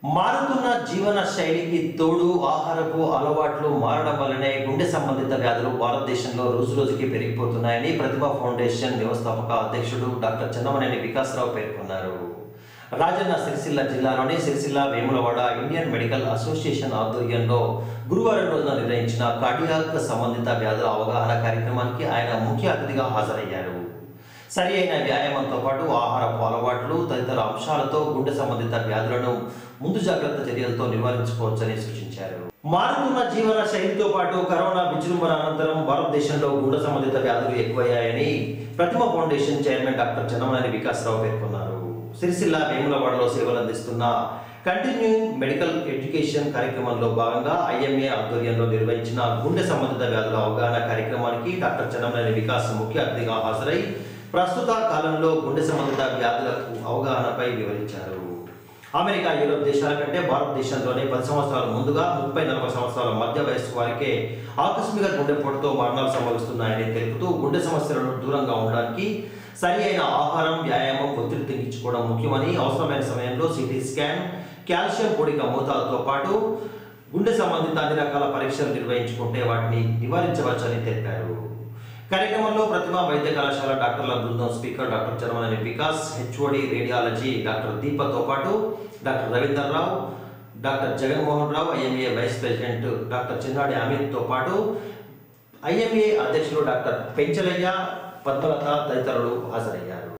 మారుతున్న జీవన శైలికి తోడు ఆహారపు అలవాట్లు మారడం వల్లనే గుండె సంబంధిత వ్యాధులు భారతదేశంలో రోజు రోజుకి పెరిగిపోతున్నాయని ప్రతిభా ఫౌండేషన్ వ్యవస్థాపక అధ్యక్షుడు డాక్టర్ చందమనేని వికాసరావు పేర్కొన్నారు రాజన్న సిరిసిల్ల జిల్లాలోని Sircilla Vemulawada Indian medical association ఆధ్వర్యంలో గురువారం రోజున నిర్వహించిన కార్డియాక్ సంబంధిత వ్యాధుల అవగాహన కార్యక్రమానికి ఆయన ముఖ్య అతిథిగా హాజరయ్యారు సరి అయిన వ్యాయామంతో పాటు ఆహారపు అలవాట్లు తదితర అంశాలతో గుండె సంబంధిత వ్యాధులను ముందు జాగ్రత్త చర్యలతో నివారించుకోవచ్చని సూచించారు మారుతున్న జీవన శైలితో పాటు కరోనా విజృంభణ అనంతరం భారతదేశంలో గుండె సంబంధిత వ్యాధులు ఎక్కువయ్యాయని Pratima foundation chairman doctor Chandamaneni Vikasrao పేర్కొన్నారు సిరిసిల్ల వేములవాడలో సేవలు అందిస్తున్న కంటిన్యూయింగ్ మెడికల్ ఎడ్యుకేషన్ కార్యక్రమంలో భాగంగా ఐఎంఏ ఆధ్వర్యంలో నిర్వహించిన గుండె సంబంధిత వ్యాధుల అవగాహన కార్యక్రమానికి డాక్టర్ చందమనేని వికాస్ ముఖ్య అతిథిగా హాజరై ప్రస్తుత కాలంలో గుండె సంబంధిత వ్యాధులకు అవగాహనపై వివరించారు అమెరికా యూరోప్ దేశాల కంటే భారతదేశంలోనే పది సంవత్సరాల ముందుగా ముప్పై నలభై సంవత్సరాల మధ్య వయస్సు వారికే ఆకస్మిక గుండెపోటుతో మరణాలు సంభవిస్తున్నాయని తెలుపుతూ గుండె సమస్యలను దూరంగా ఉండడానికి సరి అయిన ఆహారం వ్యాయామం ఒత్తిడి తగ్గించుకోవడం ముఖ్యమని అవసరమైన సమయంలో సిటీ స్కాన్ కాల్షియం పొడిక మోతాదుతో పాటు గుండె సంబంధిత అన్ని రకాల పరీక్షలు నిర్వహించుకుంటే వాటిని నివారించవచ్చని తెలిపారు కార్యక్రమంలో ప్రతిమా వైద్య కళాశాల డాక్టర్ల బృందం speaker doctor Charamaneni Vikas HOD radiology doctor దీపతో పాటు doctor Ravinder Rao doctor Jaganmohan Rao IMA vice president doctor Chinnadi అమిత్తో పాటు ఐఎంఏ అధ్యక్షులు డాక్టర్ పెంచలయ్య పద్మలత తదితరులు హాజరయ్యారు